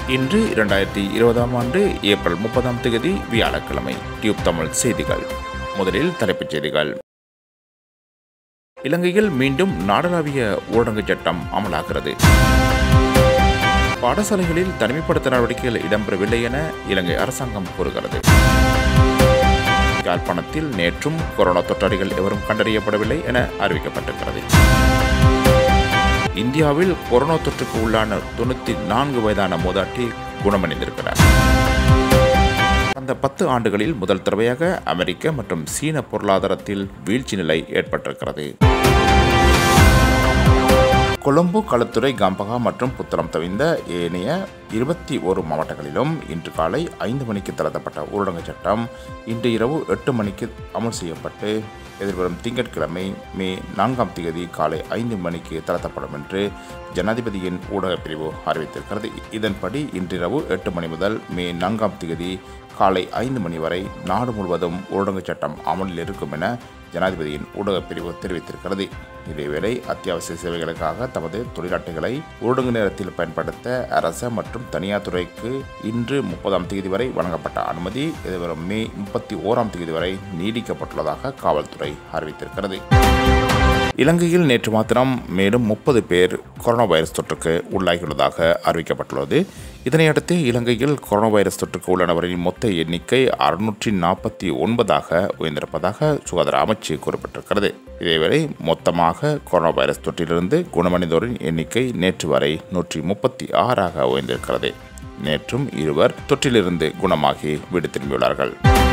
இன்று இரண்டாயிரத்தி இருபதாம் ஆண்டு ஏப்ரல் முப்பதாம் தேதி வியாழக்கிழமை டியூப் தமிழ் செய்திகள் முதலில் தலைப்புச் செய்திகள் இலங்கையில் மீண்டும் நாடளாவிய ஊரடங்கு சட்டம் அமலாகிறது பாடசாலைகளில் தனிமைப்படுத்த நடவடிக்கைகள் இடம்பெறவில்லை என இலங்கை அரசாங்கம் கூறுகிறது யாழ்ப்பாணத்தில் நேற்றும் கொரோனா தொற்றாளிகள் எவரும் கண்டறியப்படவில்லை என அறிவிக்கப்பட்டிருக்கிறது இந்தியாவில் கொரோனா தொற்றுக்கு உள்ளான தொண்ணூற்றி நான்கு வயதான மூதாட்டி குணமடைந்திருக்கிறார் கடந்த பத்து ஆண்டுகளில் முதல் தடவையாக அமெரிக்க மற்றும் சீன பொருளாதாரத்தில் வீழ்ச்சி நிலை ஏற்பட்டிருக்கிறது கொழும்பு களுத்துறை கம்பகா மற்றும் புத்தளம் தவிர்ந்த ஏனைய இருபத்தி ஒரு மாவட்டங்களிலும் இன்று காலை ஐந்து மணிக்கு தளர்த்தப்பட்ட ஊரடங்கு சட்டம் இன்று இரவு எட்டு மணிக்கு அமல் செய்யப்பட்டு எதிர்வரும் திங்கட்கிழமை மே நான்காம் தேதி காலை ஐந்து மணிக்கு தளர்த்தப்படும் என்று ஜனாதிபதியின் ஊடகப் பிரிவு அறிவித்திருக்கிறது இதன்படி இன்றிரவு எட்டு மணி முதல் மே நான்காம் தேதி காலை ஐந்து மணி வரை நாடு முழுவதும் ஊரடங்கு சட்டம் அமலில் இருக்கும் என ஜனாதிபதியின் ஊடகப் பிரிவு தெரிவித்திருக்கிறது இதேவேளை அத்தியாவசிய சேவைகளுக்காக தமது தொழிலாட்டைகளை ஊரடங்கு நேரத்தில் பயன்படுத்த அரச மற்றும் தனியார் துறைக்கு இன்று முப்பதாம் தேதி வரை வழங்கப்பட்ட அனுமதி எதிர்வரும் மே முப்பத்தி ஓராம் தேதி வரை நீடிக்கப்பட்டுள்ளதாக காவல்துறை அறிவித்திருக்கிறது இலங்கையில் நேற்று மாத்திரம் மேலும் முப்பது பேர் கொரோனா வைரஸ் தொற்றுக்கு உள்ளாகியுள்ளதாக அறிவிக்கப்பட்டுள்ளது இதனையடுத்து இலங்கையில் கொரோனா வைரஸ் தொற்றுக்கு உள்ளனவரின் மொத்த எண்ணிக்கை அறுநூற்றி நாற்பத்தி ஒன்பதாக உயர்ந்திருப்பதாக சுகாதார அமைச்சு குறிப்பிட்டிருக்கிறது இதேவேளை மொத்தமாக கொரோனா வைரஸ் தொற்றிலிருந்து குணமடைந்தோரின் எண்ணிக்கை நேற்று வரை நூற்றி முப்பத்தி ஆறாக உயர்ந்திருக்கிறது நேற்றும் இருவர் தொற்றிலிருந்து குணமாகி வீடு திரும்பியுள்ளார்கள்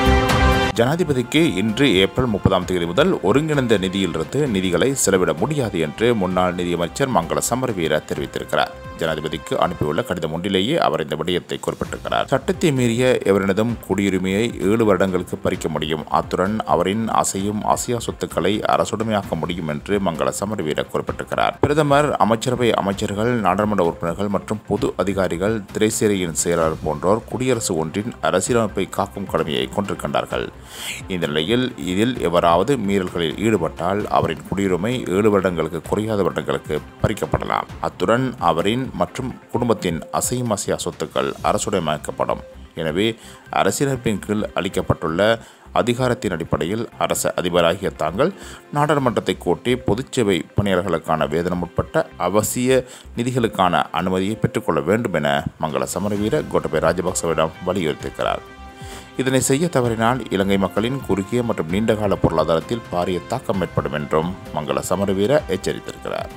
ஜனாதிபதிக்கு இன்று ஏப்ரல் முப்பதாம் தேதி முதல் ஒருங்கிணைந்த நிதியிலிருந்து நிதிகளை செலவிட முடியாது என்று முன்னாள் நிதியமைச்சர் மங்கள சமரவீர தெரிவித்திருக்கிறார் ஜனாதிபதிக்கு அனுப்பியுள்ள கடிதம் ஒன்றிலேயே அவர் இந்த விடயத்தை குறிப்பிட்டிருக்கிறார் சட்டத்தை மீறிய எவரினதும் குடியுரிமையை ஏழு வருடங்களுக்கு பறிக்க முடியும் அத்துடன் அவரின் அசையும் அசையா சொத்துக்களை அரசுடைமையாக்க முடியும் என்று மங்கள சமரவீர குறிப்பிட்டிருக்கிறார் பிரதமர் அமைச்சரவை அமைச்சர்கள் நாடாளுமன்ற உறுப்பினர்கள் மற்றும் பொது அதிகாரிகள் திரைசேரியின் செயலாளர் போன்றோர் குடியரசு ஒன்றின் அரசியலமைப்பை காக்கும் கடமையை கொண்டிருக்கின்றார்கள் இந்த நிலையில் இதில் எவராவது மீறல்களில் ஈடுபட்டால் அவரின் குடியுரிமை ஏழு வருடங்களுக்கு குறையாத வருடங்களுக்கு பறிக்கப்படலாம் அத்துடன் அவரின் மற்றும் குடும்பத்தின் அசையும் அசையா சொத்துக்கள் அரசுடைமையாக்கப்படும் எனவே அரசியலமைப்பின் கீழ் அளிக்கப்பட்டுள்ள அதிகாரத்தின் அடிப்படையில் அரச அதிபராகிய தாங்கள் நாடாளுமன்றத்தை கூட்டி பொதுச்சேவை பணியாளர்களுக்கான வேதனம் உட்பட்ட அவசிய நிதிகளுக்கான அனுமதியை பெற்றுக்கொள்ள வேண்டும் என மங்கள சமரவீர கோட்டபய ராஜபக்சவிடம் வலியுறுத்தியிருக்கிறார் இதனை செய்ய தவறினால் இலங்கை மக்களின் குறுகிய மற்றும் நீண்டகால பொருளாதாரத்தில் பாரிய தாக்கம் ஏற்படும் என்றும் மங்கள சமரவீர எச்சரித்திருக்கிறார்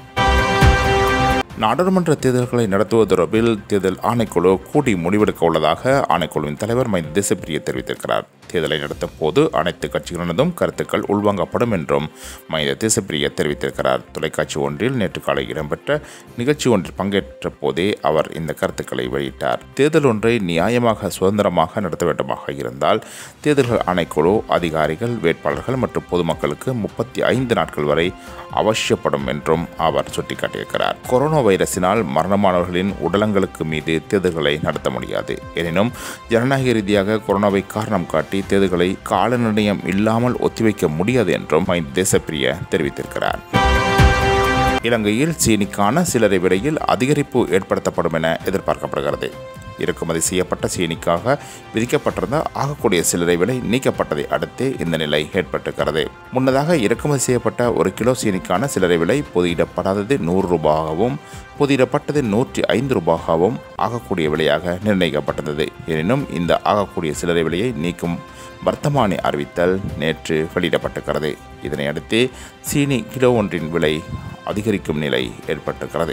நாடாளுமன்ற தேர்தல்களை நடத்துவது தொடர்பில் தேர்தல் ஆணைக்குழு கூடி முடிவெடுக்க உள்ளதாக ஆணைக்குழுவின் தலைவர் மைந்த தேசப்பிரிய தெரிவித்திருக்கிறார் தேர்தலை நடத்தும் போது அனைத்து கட்சிகளினதும் கருத்துக்கள் உள்வாங்கப்படும் என்றும் மைந்த தேசப்பிரிய தெரிவித்திருக்கிறார் தொலைக்காட்சி ஒன்றில் நேற்று காலை இடம்பெற்ற நிகழ்ச்சி ஒன்றில் பங்கேற்ற போதே அவர் இந்த கருத்துக்களை வெளியிட்டார் தேர்தல் ஒன்றை நியாயமாக சுதந்திரமாக நடத்த வேண்டுமாக இருந்தால் தேர்தல்கள் ஆணைக்குழு அதிகாரிகள் வேட்பாளர்கள் மற்றும் பொதுமக்களுக்கு முப்பத்தி ஐந்து நாட்கள் வரை அவசியப்படும் என்றும் அவர் சுட்டிக்காட்டியிருக்கிறார் கொரோனா வைரஸினால் மரணமானவர்களின் உடலங்களுக்கு மீது தேர்தல்களை நடத்த முடியாது எனினும் ஜனநாயக ரீதியாக கொரோனாவை காரணம் காட்டி தேர்தல்களை கால நிர்ணயம் இல்லாமல் ஒத்திவைக்க முடியாது என்றும் மைந்த தேசப்பிரிய தெரிவித்திருக்கிறார் இலங்கையில் சீனிக்கான சில்லறை விலையில் அதிகரிப்பு ஏற்படுத்தப்படும் என எதிர்பார்க்கப்படுகிறது இறக்குமதி செய்யப்பட்ட சீனிக்காக விதிக்கப்பட்டிருந்த ஆகக்கூடிய சில்லறை விலை நீக்கப்பட்டதை அடுத்து இந்த நிலை ஏற்பட்டிருக்கிறது முன்னதாக இறக்குமதி செய்யப்பட்ட ஒரு கிலோ சீனிக்கான சில்லறை விலை பொதியிடப்படாதது நூறு ரூபாயாகவும் பொதியிடப்பட்டது நூற்றி ஐந்து ரூபாயாகவும் ஆகக்கூடிய விலையாக நிர்ணயிக்கப்பட்டிருந்தது எனினும் இந்த ஆகக்கூடிய சில்லறை விலையை நீக்கும் வர்த்தமானி அறிவித்தல் நேற்று வெளியிடப்பட்டிருக்கிறது இதனை அடுத்து சீனி கிலோ ஒன்றின் விலை அதிகரிக்கும் நிலை ஏற்பட்டிருக்கிறது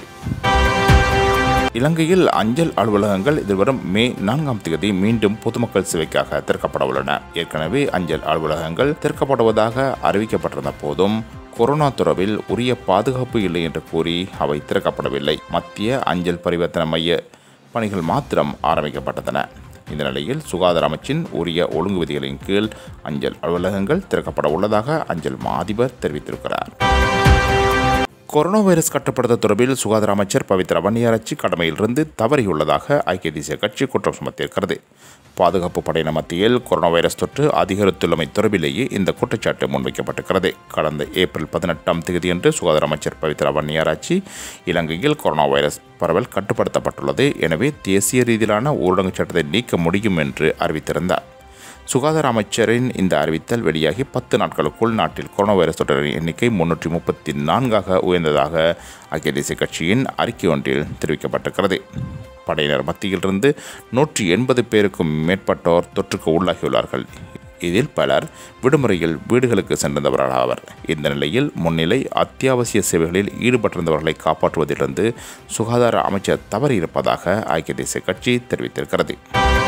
இலங்கையில் அஞ்சல் அலுவலகங்கள் எதிர்வரும் மே நான்காம் தேதி மீண்டும் பொதுமக்கள் சேவைக்காக திறக்கப்பட உள்ளன ஏற்கனவே அஞ்சல் அலுவலகங்கள் திறக்கப்படுவதாக அறிவிக்கப்பட்டிருந்த போதும் கொரோனா தொடர்பில் உரிய பாதுகாப்பு இல்லை என்று கூறி அவை திறக்கப்படவில்லை மத்திய அஞ்சல் பரிவர்த்தனை மைய பணிகள் மாத்திரம் ஆரம்பிக்கப்பட்டன இந்த நிலையில் சுகாதார அமைச்சின் உரிய ஒழுங்கு விதிகளின் கீழ் அஞ்சல் அலுவலகங்கள் திறக்கப்பட உள்ளதாக அஞ்சல் மா அதிபர் தெரிவித்திருக்கிறார் கொரோனா வைரஸ் கட்டுப்படுத்த தொடர்பில் சுகாதார அமைச்சர் பவித்ரா வன்னியாராச்சி கடமையிலிருந்து தவறியுள்ளதாக ஐக்கிய தேசிய கட்சி குற்றம் சுமத்தியிருக்கிறது பாதுகாப்பு படையினர் மத்தியில் கொரோனா வைரஸ் தொற்று அதிகரித்துள்ளமை தொடர்பிலேயே இந்த குற்றச்சாட்டு முன்வைக்கப்பட்டிருக்கிறது கடந்த ஏப்ரல் பதினெட்டாம் தேதியன்று சுகாதார அமைச்சர் பவித்ரா வன்னியாராச்சி இலங்கையில் கொரோனா வைரஸ் பரவல் கட்டுப்படுத்தப்பட்டுள்ளது எனவே தேசிய ரீதியிலான ஊரடங்கு சட்டத்தை நீக்க முடியும் என்று அறிவித்திருந்தார் சுகாதார அமைச்சரின் இந்த அறிவித்தல் வெளியாகி பத்து நாட்களுக்குள் நாட்டில் கொரோனா வைரஸ் தொற்றின் எண்ணிக்கை முன்னூற்றி முப்பத்தி நான்காக உயர்ந்ததாக ஐக்கிய தேசிய கட்சியின் அறிக்கை ஒன்றில் தெரிவிக்கப்பட்டிருக்கிறது படையினர் மத்தியிலிருந்து நூற்றி எண்பது பேருக்கும் மேற்பட்டோர் தொற்றுக்கு உள்ளாகியுள்ளார்கள் இதில் பலர் விடுமுறையில் வீடுகளுக்கு சென்றிருந்தவர்கள் ஆவர் இந்த நிலையில் முன்னிலை அத்தியாவசிய சேவைகளில் ஈடுபட்டிருந்தவர்களை காப்பாற்றுவதிலிருந்து சுகாதார அமைச்சர் தவறியிருப்பதாக ஐக்கிய தேசிய கட்சி தெரிவித்திருக்கிறது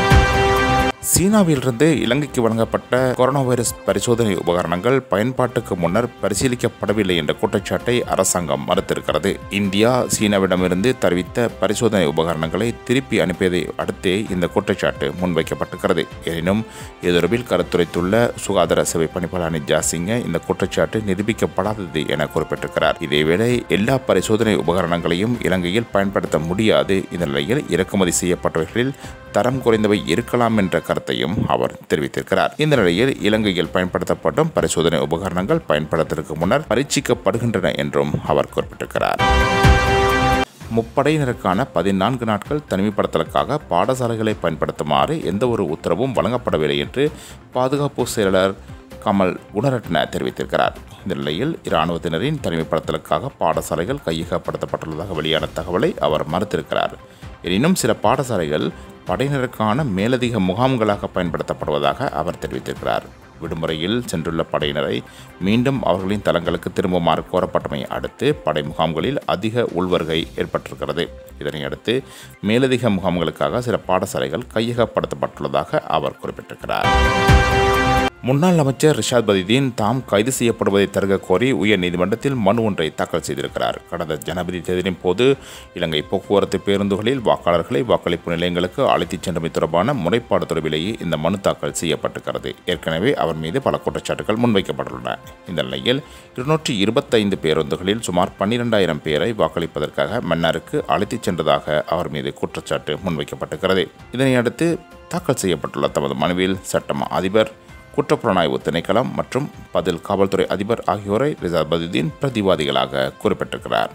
சீனாவிலிருந்து இலங்கைக்கு வழங்கப்பட்ட கொரோனா வைரஸ் பரிசோதனை உபகரணங்கள் பயன்பாட்டுக்கு முன்னர் பரிசீலிக்கப்படவில்லை என்ற குற்றச்சாட்டை அரசாங்கம் மறுத்திருக்கிறது இந்தியா சீனாவிடமிருந்து தெரிவித்த பரிசோதனை உபகரணங்களை திருப்பி அனுப்பியதை அடுத்தே இந்த குற்றச்சாட்டு முன்வைக்கப்பட்டிருக்கிறது எனினும் இது தொடர்பில் கருத்துரைத்துள்ள சுகாதார சேவை பணிப்பாளர் அனிஜா சிங்க இந்த குற்றச்சாட்டு நிரூபிக்கப்படாதது என குறிப்பிட்டிருக்கிறார் இதேவேளை எல்லா பரிசோதனை உபகரணங்களையும் இலங்கையில் பயன்படுத்த முடியாது இந்த நிலையில் இறக்குமதி செய்யப்பட்டவர்களில் தரம் குறைந்தவை இருக்கலாம் என்ற கருத்தையும் அவர் தெரிவித்திருக்கிறார் இந்த நிலையில் இலங்கையில் பயன்படுத்தப்படும் பரிசோதனை உபகரணங்கள் பயன்படுத்துவதற்கு முன்னர் பரீட்சிக்கப்படுகின்றன என்றும் அவர் குறிப்பிட்டிருக்கிறார் முப்படையினருக்கான பதினான்கு நாட்கள் தனிமைப்படுத்தலுக்காக பாடசாலைகளை பயன்படுத்துமாறு எந்த ஒரு உத்தரவும் வழங்கப்படவில்லை என்று பாதுகாப்பு செயலாளர் கமல் குணரட்ன தெரிவித்திருக்கிறார் இந்த நிலையில் இராணுவத்தினரின் தனிமைப்படுத்தலுக்காக பாடசாலைகள் கையகப்படுத்தப்பட்டுள்ளதாக வெளியான தகவலை அவர் மறுத்திருக்கிறார் எனினும் சில பாடசாலைகள் படையினருக்கான மேலதிக முகாம்களாக பயன்படுத்தப்படுவதாக அவர் தெரிவித்திருக்கிறார் விடுமுறையில் சென்றுள்ள படையினரை மீண்டும் அவர்களின் தளங்களுக்கு திரும்புமாறு கோரப்பட்டமை அடுத்து படை முகாம்களில் அதிக உள்வருகை ஏற்பட்டிருக்கிறது இதனை அடுத்து மேலதிக முகாம்களுக்காக சில பாடசாலைகள் கையகப்படுத்தப்பட்டுள்ளதாக அவர் குறிப்பிட்டிருக்கிறார் முன்னாள் அமைச்சர் ரிஷாத் பதிதீன் தாம் கைது செய்யப்படுவதை தடுக்க கோரி உயர் நீதிமன்றத்தில் மனு ஒன்றை தாக்கல் செய்திருக்கிறார் கடந்த ஜனவரி தேதியின் போது இலங்கை போக்குவரத்து பேருந்துகளில் வாக்காளர்களை வாக்களிப்பு நிலையங்களுக்கு அழைத்துச் சென்றமை தொடர்பான முறைப்பாடு தொடர்பிலேயே இந்த மனு தாக்கல் செய்யப்பட்டிருக்கிறது ஏற்கனவே அவர் மீது பல குற்றச்சாட்டுகள் முன்வைக்கப்பட்டுள்ளன இந்த நிலையில் இருநூற்றி இருபத்தைந்து பேருந்துகளில் சுமார் பன்னிரெண்டாயிரம் பேரை வாக்களிப்பதற்காக மன்னாருக்கு அழைத்துச் சென்றதாக அவர் மீது குற்றச்சாட்டு முன்வைக்கப்பட்டிருக்கிறது இதனையடுத்து தாக்கல் செய்யப்பட்டுள்ள தமது மனுவில் சட்டம் அதிபர் குற்றப்புலனாய்வு திணைக்களம் மற்றும் பதில் காவல்துறை அதிபர் ஆகியோரை ரிசாத் பதுதீன் பிரதிவாதிகளாக குறிப்பிட்டிருக்கிறார்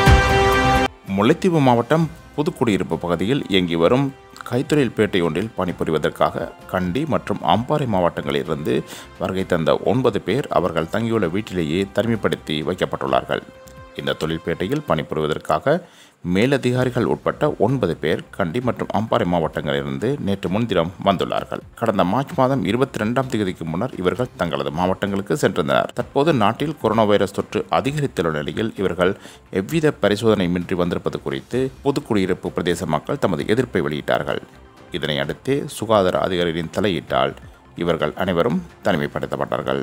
முல்லைத்தீவு மாவட்டம் புதுக்குடியிருப்பு பகுதியில் இயங்கி வரும் கைத்தொழில் பேட்டை ஒன்றில் பணிபுரிவதற்காக கண்டி மற்றும் அம்பாறை மாவட்டங்களிலிருந்து வருகை தந்த ஒன்பது பேர் அவர்கள் தங்கியுள்ள வீட்டிலேயே தனிமைப்படுத்தி வைக்கப்பட்டுள்ளார்கள் இந்த தொழில்பேட்டையில் பணிபுரிவதற்காக மேலதிகாரிகள் உட்பட்ட ஒன்பது பேர் கண்டி மற்றும் அம்பாறை மாவட்டங்களிலிருந்து நேற்று முன்தினம் வந்துள்ளார்கள் கடந்த மார்ச் மாதம் இருபத்தி ரெண்டாம் தேதிக்கு முன்னர் இவர்கள் தங்களது மாவட்டங்களுக்கு சென்றிருந்தனர் தற்போது நாட்டில் கொரோனா வைரஸ் தொற்று அதிகரித்துள்ள நிலையில் இவர்கள் எவ்வித பரிசோதனையின்றி வந்திருப்பது குறித்து புதுக்குடியிருப்பு பிரதேச மக்கள் தமது எதிர்ப்பை வெளியிட்டார்கள் இதனை அடுத்து சுகாதார அதிகாரிகளின் தலையீட்டால் இவர்கள் அனைவரும் தனிமைப்படுத்தப்பட்டார்கள்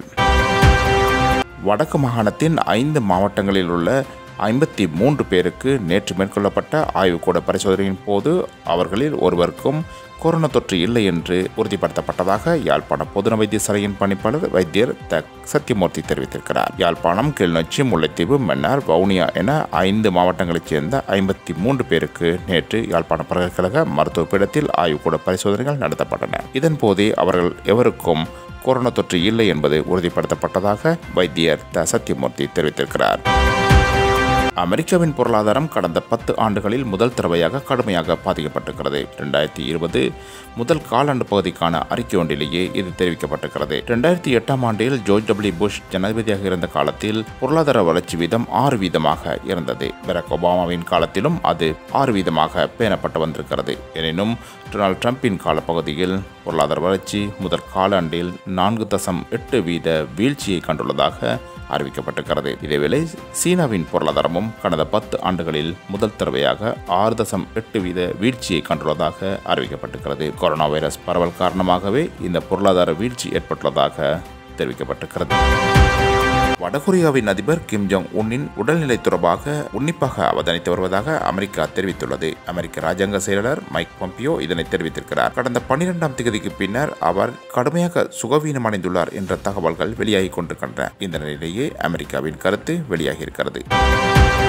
வடக்கு மாகாணத்தின் ஐந்து மாவட்டங்களில் உள்ள ஐம்பத்தி மூன்று பேருக்கு நேற்று மேற்கொள்ளப்பட்ட ஆய்வுக்கூட பரிசோதனையின் போது அவர்களில் ஒருவருக்கும் கொரோனா தொற்று இல்லை என்று உறுதிப்படுத்தப்பட்டதாக யாழ்ப்பாண பொதுன வைத்தியசாலையின் பணிப்பாளர் வைத்தியர் த சத்தியமூர்த்தி தெரிவித்திருக்கிறார் யாழ்ப்பாணம் கிளிநொச்சி முல்லைத்தீவு மன்னார் வவுனியா என ஐந்து மாவட்டங்களைச் சேர்ந்த ஐம்பத்தி மூன்று பேருக்கு நேற்று யாழ்ப்பாண பல்கலைக்கழக மருத்துவ பீடத்தில் ஆய்வுக்கூட பரிசோதனைகள் நடத்தப்பட்டன இதன்போதே அவர்கள் எவருக்கும் கொரோனா தொற்று இல்லை என்பது உறுதிப்படுத்தப்பட்டதாக வைத்தியர் த சத்தியமூர்த்தி தெரிவித்திருக்கிறார் அமெரிக்காவின் பொருளாதாரம் கடந்த பத்து ஆண்டுகளில் முதல் தடவையாக கடுமையாக பாதிக்கப்பட்டிருக்கிறது இரண்டாயிரத்தி இருபது முதல் காலாண்டு பகுதிக்கான அறிக்கை ஒன்றிலேயே இது தெரிவிக்கப்பட்டிருக்கிறது இரண்டாயிரத்தி எட்டாம் ஆண்டில் ஜோர்ஜ் டபிள்யூ புஷ் ஜனாதிபதியாக இருந்த காலத்தில் பொருளாதார வளர்ச்சி வீதம் ஆறு வீதமாக இருந்தது பராக் ஒபாமாவின் காலத்திலும் அது ஆறு வீதமாக பேணப்பட்டு வந்திருக்கிறது எனினும் டொனால்ட் ட்ரம்பின் காலப்பகுதியில் பொருளாதார வளர்ச்சி முதல் காலாண்டில் நான்கு தசம் எட்டு வீத வீழ்ச்சியை கண்டுள்ளதாக அறிவிக்கப்பட்டிருக்கிறது இதேவேளை சீனாவின் பொருளாதாரமும் கடந்த பத்து ஆண்டுகளில் முதல் தடவையாக ஆறு தசம் எட்டு வீத வீழ்ச்சியை கண்டுள்ளதாக அறிவிக்கப்பட்டிருக்கிறது கொரோனா வைரஸ் பரவல் காரணமாகவே இந்த பொருளாதார வீழ்ச்சி ஏற்பட்டுள்ளதாக தெரிவிக்கப்பட்டிருக்கிறது வடகொரியாவின் அதிபர் கிம் ஜோங் உன்னின் உடல்நிலை தொடர்பாக உன்னிப்பாக அவதானித்து வருவதாக அமெரிக்கா தெரிவித்துள்ளது அமெரிக்க ராஜாங்க செயலாளர் மைக் பொம்பியோ இதனை தெரிவித்திருக்கிறார் கடந்த பன்னிரெண்டாம் தேதிக்கு பின்னர் அவர் கடுமையாக சுகவீனமடைந்துள்ளார் என்ற தகவல்கள் வெளியாகி கொண்டிருக்கின்றன இந்த நிலையிலேயே அமெரிக்காவின் கருத்து வெளியாகி இருக்கிறது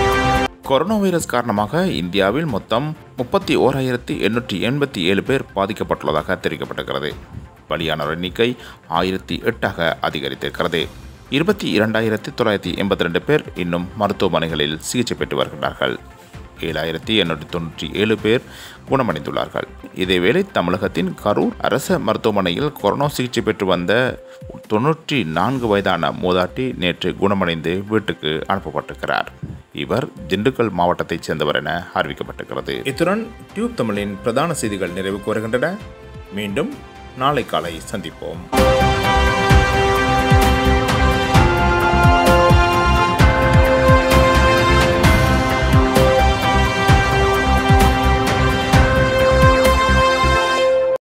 கொரோனா வைரஸ் காரணமாக இந்தியாவில் மொத்தம் முப்பத்தி ஓராயிரத்தி எண்ணூற்றி எண்பத்தி ஏழு பேர் பாதிக்கப்பட்டுள்ளதாக தெரிவிக்கப்பட்டிருக்கிறது பலியானோர் எண்ணிக்கை ஆயிரத்தி எட்டாக அதிகரித்திருக்கிறது இருபத்தி இரண்டாயிரத்தி தொள்ளாயிரத்தி எண்பத்தி ரெண்டு பேர் இன்னும் மருத்துவமனைகளில் சிகிச்சை பெற்று வருகின்றார்கள் ஏழாயிரத்தி எண்ணூற்றி தொண்ணூற்றி ஏழு பேர் குணமடைந்துள்ளார்கள் இதேவேளை தமிழகத்தின் கரூர் அரசு மருத்துவமனையில் கொரோனா சிகிச்சை பெற்று வந்த தொன்னூற்றி நான்கு வயதான மூதாட்டி நேற்று குணமடைந்து வீட்டுக்கு அனுப்பப்பட்டிருக்கிறார் இவர் திண்டுக்கல் மாவட்டத்தைச் சேர்ந்தவர் என அறிவிக்கப்பட்டிருக்கிறது இத்துடன் டியூப் தமிழின் பிரதான செய்திகள் நிறைவு கோருகின்றன மீண்டும் நாளை காலை சந்திப்போம்